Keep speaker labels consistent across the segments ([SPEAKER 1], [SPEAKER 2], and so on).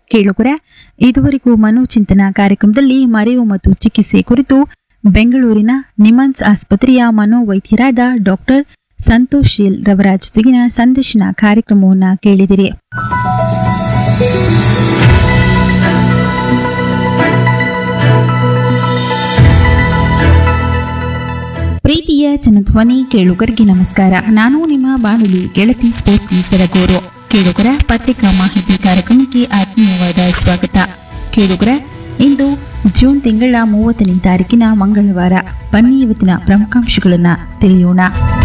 [SPEAKER 1] ಕೇಳುಗರ ಇದುವರೆಗೂ ಮನೋಚಿಂತನ ಕಾರ್ಯಕ್ರಮದಲ್ಲಿ ಮರೆವು ಮತ್ತು ಚಿಕಿತ್ಸೆ ಕುರಿತು ಬೆಂಗಳೂರಿನ ನಿಮನ್ಸ್ ಆಸ್ಪತ್ರೆಯ ಮನೋವೈದ್ಯರಾದ ಡಾಕ್ಟರ್ ಸಂತೋಷ್ ಶೀಲ್ ರವರ ಜೊತೆಗಿನ ಸಂದರ್ಶನ ಕಾರ್ಯಕ್ರಮವನ್ನು ಕೇಳಿದಿರಿ ಪ್ರೀತಿಯ ಜನಧ್ವನಿ ಕೇಳುಗರಿಗೆ ನಮಸ್ಕಾರ ನಾನು ನಿಮ್ಮ ಬಾನುಲಿ ಗೆಳತಿ ಸ್ಫೂರ್ತಿ ಸರಗೂರು ಕೇಳುಗರ ಪತ್ರಿಕಾ ಮಾಹಿತಿ ಕಾರ್ಯಕ್ರಮಕ್ಕೆ ಆತ್ಮೀಯವಾದ ಸ್ವಾಗತ ಕೇಳುಗರ ಇಂದು ಜೂನ್ ತಿಂಗಳ ಮೂವತ್ತನೇ ತಾರೀಕಿನ ಮಂಗಳವಾರ ಬನ್ನಿ ಇವತ್ತಿನ ಪ್ರಮುಖಾಂಶಗಳನ್ನು ತಿಳಿಯೋಣ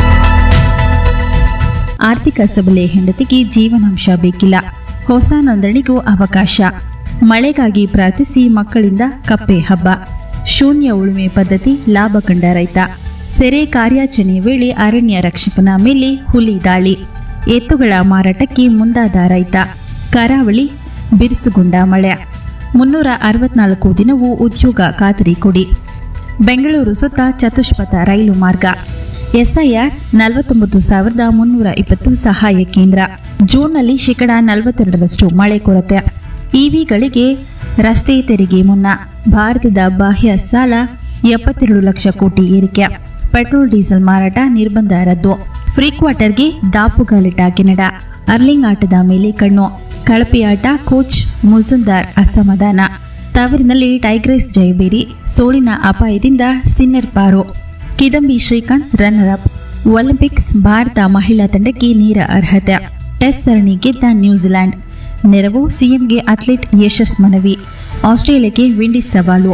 [SPEAKER 1] ಆರ್ಥಿಕ ಸಬಲೆ ಹೆಂಡತಿಗೆ ಜೀವನಾಂಶ ಬೇಕಿಲ್ಲ ಹೊಸ ನೋಂದಣಿಗೂ ಅವಕಾಶ ಮಳೆಗಾಗಿ ಪ್ರಾರ್ಥಿಸಿ ಮಕ್ಕಳಿಂದ ಕಪ್ಪೆ ಹಬ್ಬ ಶೂನ್ಯ ಉಳುಮೆ ಪದ್ಧತಿ ಲಾಭ ಕಂಡ ರೈತ ಸೆರೆ ಕಾರ್ಯಾಚರಣೆ ವೇಳೆ ಅರಣ್ಯ ರಕ್ಷಕನ ಮೇಲೆ ಹುಲಿ ದಾಳಿ ಎತ್ತುಗಳ ಮಾರಾಟಕ್ಕೆ ಮುಂದಾದ ರೈತ ಕರಾವಳಿ ಬಿರುಸುಗೊಂಡ ಮಳೆ ಮುನ್ನೂರ ಅರವತ್ನಾಲ್ಕು ದಿನವೂ ಉದ್ಯೋಗ ಖಾತರಿ ಕೊಡಿ ಬೆಂಗಳೂರು ಸುತ್ತ ಚತುಷ್ಪಥ ರೈಲು ಮಾರ್ಗ ಎಸ್ಐಆರ್ ನಲವತ್ತೊಂಬತ್ತು ಸಾವಿರದ ಮುನ್ನೂರ ಇಪ್ಪತ್ತು ಸಹಾಯ ಕೇಂದ್ರ ಜೂನ್ನಲ್ಲಿ ಶೇಕಡಾ ನಲವತ್ತೆರಡರಷ್ಟು ಮಳೆ ಕೊರತೆ ಇವಿಗಳಿಗೆ ರಸ್ತೆ ತೆರಿಗೆ ಮುನ್ನ ಭಾರತದ ಬಾಹ್ಯ ಸಾಲ ಎಪ್ಪತ್ತೆರಡು ಲಕ್ಷ ಕೋಟಿ ಏರಿಕೆ ಪೆಟ್ರೋಲ್ ಡೀಸೆಲ್ ಮಾರಾಟ ನಿರ್ಬಂಧ ರದ್ದು ಫ್ರೀ ಕ್ವಾರ್ಟರ್ಗೆ ದಾಪುಗಾಲಿಟ ಕೆನಡಾ ಅರ್ಲಿಂಗ್ ಆಟದ ಮೇಲೆ ಕಣ್ಣು ಕಳಪೆ ಆಟ ಕೋಚ್ ಮುಜುಂದಾರ್ ಅಸಮಾಧಾನ ತವರಿನಲ್ಲಿ ಟೈಗ್ರೆಸ್ ಜಯಬೇರಿ ಸೋಲಿನ ಅಪಾಯದಿಂದ ಸಿನ್ನರ್ ಪಾರು Kidambi Srikanth runner up Olympics Bharat ಮಹಿಳಾ ತಂಡಕ್ಕೆ ನೇರ ಅರ್ಹತೆ ಟೆಸ್ಟ್ ಸರಣಿ ಗೆದ್ದ ನ್ಯೂಜಿಲೆಂಡ್ ನೆರವು ಸಿಎಂಗೆ ಅಥ್ಲೀಟ್ ಯಶಸ್ ಮನವಿ ಆಸ್ಟ್ರೇಲಿಯಾಕ್ಕೆ ವಿಂಡೀಸ್ ಸವಾಲು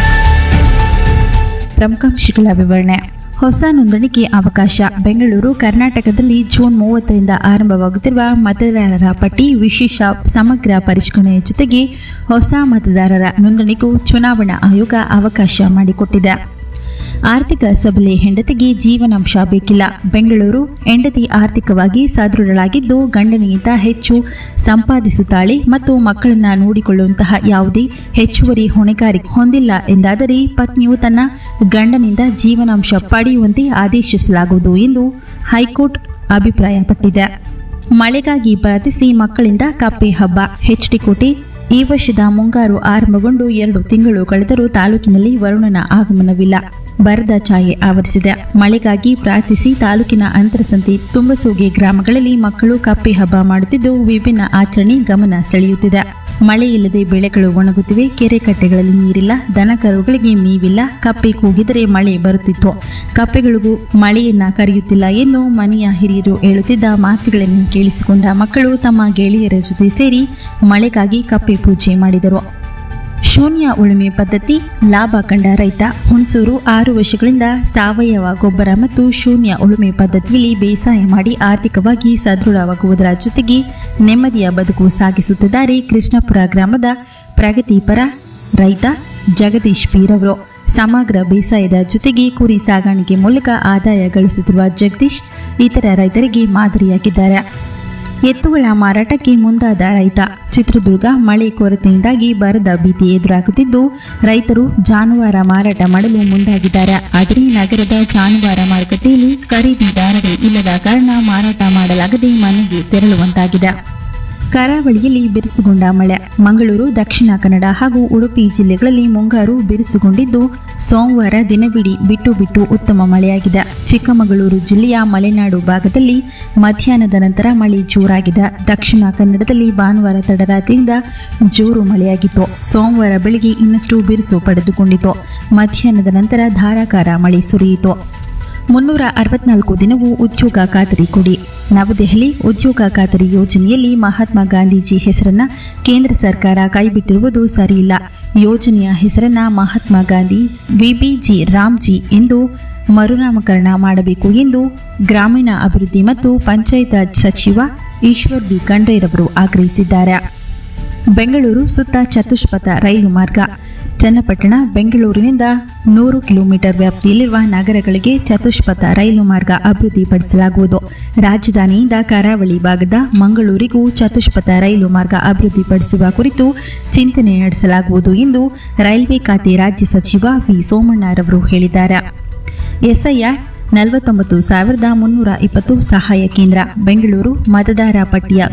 [SPEAKER 1] ಪ್ರಮುಖಾಂಶಗಳ ವಿವರಣೆ ಹೊಸ ನೋಂದಣಿಗೆ ಅವಕಾಶ ಬೆಂಗಳೂರು ಕರ್ನಾಟಕದಲ್ಲಿ ಜೂನ್ ಮೂವತ್ತರಿಂದ ಆರಂಭವಾಗುತ್ತಿರುವ ಮತದಾರರ ಪಟ್ಟಿ ವಿಶೇಷ ಸಮಗ್ರ ಪರಿಷ್ಕರಣೆಯ ಜೊತೆಗೆ ಹೊಸ ಮತದಾರರ ನೋಂದಣಿಗೂ ಚುನಾವಣಾ ಆಯೋಗ ಅವಕಾಶ ಮಾಡಿಕೊಟ್ಟಿದೆ ಆರ್ಥಿಕ ಸಬಲೆ ಹೆಂಡತಿಗೆ ಜೀವನಾಂಶ ಬೇಕಿಲ್ಲ ಬೆಂಗಳೂರು ಹೆಂಡತಿ ಆರ್ಥಿಕವಾಗಿ ಸದೃಢಳಾಗಿದ್ದು ಗಂಡನಿಗಿಂತ ಹೆಚ್ಚು ಸಂಪಾದಿಸುತ್ತಾಳೆ ಮತ್ತು ಮಕ್ಕಳನ್ನ ನೋಡಿಕೊಳ್ಳುವಂತಹ ಯಾವುದೇ ಹೆಚ್ಚುವರಿ ಹೊಣೆಗಾರಿಕೆ ಹೊಂದಿಲ್ಲ ಎಂದಾದರೆ ಪತ್ನಿಯು ತನ್ನ ಗಂಡನಿಂದ ಜೀವನಾಂಶ ಪಡೆಯುವಂತೆ ಆದೇಶಿಸಲಾಗುವುದು ಎಂದು ಹೈಕೋರ್ಟ್ ಅಭಿಪ್ರಾಯಪಟ್ಟಿದೆ ಮಳೆಗಾಗಿ ಪ್ರಾರ್ಥಿಸಿ ಮಕ್ಕಳಿಂದ ಕಪ್ಪೆ ಹಬ್ಬ ಹೆಚ್ಡಿಕೋಟೆ ಈ ವರ್ಷದ ಮುಂಗಾರು ಆರಂಭಗೊಂಡು ಎರಡು ತಿಂಗಳು ಕಳೆದರೂ ತಾಲೂಕಿನಲ್ಲಿ ವರುಣನ ಆಗಮನವಿಲ್ಲ ಬರದ ಛಾಯೆ ಆವರಿಸಿದೆ ಮಳೆಗಾಗಿ ಪ್ರಾರ್ಥಿಸಿ ತಾಲೂಕಿನ ಅಂತರಸಂತಿ ತುಂಬಸೂಗೆ ಗ್ರಾಮಗಳಲ್ಲಿ ಮಕ್ಕಳು ಕಪ್ಪೆ ಹಬ್ಬ ಮಾಡುತ್ತಿದ್ದು ವಿಭಿನ್ನ ಆಚರಣೆ ಗಮನ ಸೆಳೆಯುತ್ತಿದೆ ಮಳೆ ಇಲ್ಲದೆ ಬೆಳೆಗಳು ಒಣಗುತ್ತಿವೆ ಕೆರೆ ಕಟ್ಟೆಗಳಲ್ಲಿ ನೀರಿಲ್ಲ ದನಕರುಗಳಿಗೆ ಮೇವಿಲ್ಲ ಕಪ್ಪೆ ಕೂಗಿದರೆ ಮಳೆ ಬರುತ್ತಿತ್ತು ಕಪ್ಪೆಗಳಿಗೂ ಮಳೆಯನ್ನ ಕರೆಯುತ್ತಿಲ್ಲ ಎಂದು ಮನೆಯ ಹಿರಿಯರು ಹೇಳುತ್ತಿದ್ದ ಮಾತುಗಳನ್ನು ಕೇಳಿಸಿಕೊಂಡ ಮಕ್ಕಳು ತಮ್ಮ ಗೆಳೆಯರ ಜೊತೆ ಸೇರಿ ಮಳೆಗಾಗಿ ಕಪ್ಪೆ ಪೂಜೆ ಮಾಡಿದರು ಶೂನ್ಯ ಉಳುಮೆ ಪದ್ಧತಿ ಲಾಭ ಕಂಡ ರೈತ ಹುಣಸೂರು ಆರು ವರ್ಷಗಳಿಂದ ಸಾವಯವ ಗೊಬ್ಬರ ಮತ್ತು ಶೂನ್ಯ ಉಳುಮೆ ಪದ್ಧತಿಯಲ್ಲಿ ಬೇಸಾಯ ಮಾಡಿ ಆರ್ಥಿಕವಾಗಿ ಸದೃಢವಾಗುವುದರ ಜೊತೆಗೆ ನೆಮ್ಮದಿಯ ಬದುಕು ಸಾಗಿಸುತ್ತಿದ್ದಾರೆ ಕೃಷ್ಣಪುರ ಗ್ರಾಮದ ಪ್ರಗತಿಪರ ರೈತ ಜಗದೀಶ್ ಪೀರವರು ಸಮಗ್ರ ಬೇಸಾಯದ ಜೊತೆಗೆ ಕುರಿ ಸಾಗಾಣಿಕೆ ಮೂಲಕ ಆದಾಯ ಗಳಿಸುತ್ತಿರುವ ಜಗದೀಶ್ ಇತರ ರೈತರಿಗೆ ಮಾದರಿಯಾಗಿದ್ದಾರೆ ಎತ್ತುಗಳ ಮಾರಾಟಕ್ಕೆ ಮುಂದಾದ ರೈತ ಚಿತ್ರದುರ್ಗ ಮಳೆ ಕೊರತೆಯಿಂದಾಗಿ ಬರದ ಭೀತಿ ಎದುರಾಗುತ್ತಿದ್ದು ರೈತರು ಜಾನುವಾರ ಮಾರಾಟ ಮಾಡಲು ಮುಂದಾಗಿದ್ದಾರೆ ಆದರೆ ನಗರದ ಜಾನುವಾರ ಮಾರುಕಟ್ಟೆಯಲ್ಲಿ ಖರೀದಿದಾರರೇ ಇಲ್ಲದ ಕಾರಣ ಮಾರಾಟ ಮಾಡಲಾಗದೆ ಮನೆಗೆ ತೆರಳುವಂತಾಗಿದೆ ಕರಾವಳಿಯಲ್ಲಿ ಬಿರುಸುಗೊಂಡ ಮಳೆ ಮಂಗಳೂರು ದಕ್ಷಿಣ ಕನ್ನಡ ಹಾಗೂ ಉಡುಪಿ ಜಿಲ್ಲೆಗಳಲ್ಲಿ ಮುಂಗಾರು ಬಿರುಸುಗೊಂಡಿದ್ದು ಸೋಮವಾರ ದಿನವಿಡೀ ಬಿಟ್ಟು ಬಿಟ್ಟು ಉತ್ತಮ ಮಳೆಯಾಗಿದೆ ಚಿಕ್ಕಮಗಳೂರು ಜಿಲ್ಲೆಯ ಮಲೆನಾಡು ಭಾಗದಲ್ಲಿ ಮಧ್ಯಾಹ್ನದ ನಂತರ ಮಳೆ ಜೋರಾಗಿದೆ ದಕ್ಷಿಣ ಕನ್ನಡದಲ್ಲಿ ಭಾನುವಾರ ತಡರಾತ್ರಿಯಿಂದ ಜೋರು ಮಳೆಯಾಗಿತ್ತು ಸೋಮವಾರ ಬೆಳಗ್ಗೆ ಇನ್ನಷ್ಟು ಬಿರುಸು ಪಡೆದುಕೊಂಡಿತು ಮಧ್ಯಾಹ್ನದ ನಂತರ ಧಾರಾಕಾರ ಮಳೆ ಸುರಿಯಿತು ಮುನ್ನೂರ ಅರವತ್ನಾಲ್ಕು ದಿನವೂ ಉದ್ಯೋಗ ಖಾತರಿ ಕೊಡಿ ನವದೆಹಲಿ ಉದ್ಯೋಗ ಖಾತರಿ ಯೋಜನೆಯಲ್ಲಿ ಮಹಾತ್ಮ ಗಾಂಧೀಜಿ ಹೆಸರನ್ನ ಕೇಂದ್ರ ಸರ್ಕಾರ ಕೈಬಿಟ್ಟಿರುವುದು ಸರಿಯಿಲ್ಲ ಯೋಜನೆಯ ಹೆಸರನ್ನ ಮಹಾತ್ಮ ಗಾಂಧಿ ವಿಬಿಜಿ ರಾಮ್ಜಿ ಎಂದು ಮರುನಾಮಕರಣ ಮಾಡಬೇಕು ಎಂದು ಗ್ರಾಮೀಣ ಅಭಿವೃದ್ಧಿ ಮತ್ತು ಪಂಚಾಯತ್ ರಾಜ್ ಸಚಿವ ಈಶ್ವರ್ ಬಿ ಖಂಡ್ರೆರವರು ಆಗ್ರಹಿಸಿದ್ದಾರೆ ಬೆಂಗಳೂರು ಸುತ್ತ ಚತುಷ್ಪಥ ರೈಲು ಮಾರ್ಗ ಚನ್ನಪಟ್ಟಣ ಬೆಂಗಳೂರಿನಿಂದ ನೂರು ಕಿಲೋಮೀಟರ್ ವ್ಯಾಪ್ತಿಯಲ್ಲಿರುವ ನಗರಗಳಿಗೆ ಚತುಷ್ಪಥ ರೈಲು ಮಾರ್ಗ ಅಭಿವೃದ್ಧಿಪಡಿಸಲಾಗುವುದು ರಾಜಧಾನಿಯಿಂದ ಕರಾವಳಿ ಭಾಗದ ಮಂಗಳೂರಿಗೂ ಚತುಷ್ಪಥ ರೈಲು ಮಾರ್ಗ ಅಭಿವೃದ್ಧಿಪಡಿಸುವ ಕುರಿತು ಚಿಂತನೆ ನಡೆಸಲಾಗುವುದು ಎಂದು ರೈಲ್ವೆ ಖಾತೆ ರಾಜ್ಯ ಸಚಿವ ವಿ ಸೋಮಣ್ಣರವರು ಹೇಳಿದ್ದಾರೆ ಎಸ್ಐಆರ್ ನಲವತ್ತೊಂಬತ್ತು ಸಾವಿರದ ಮುನ್ನೂರ ಇಪ್ಪತ್ತು ಸಹಾಯ ಕೇಂದ್ರ ಬೆಂಗಳೂರು ಮತದಾರ ಪಟ್ಟಿಯ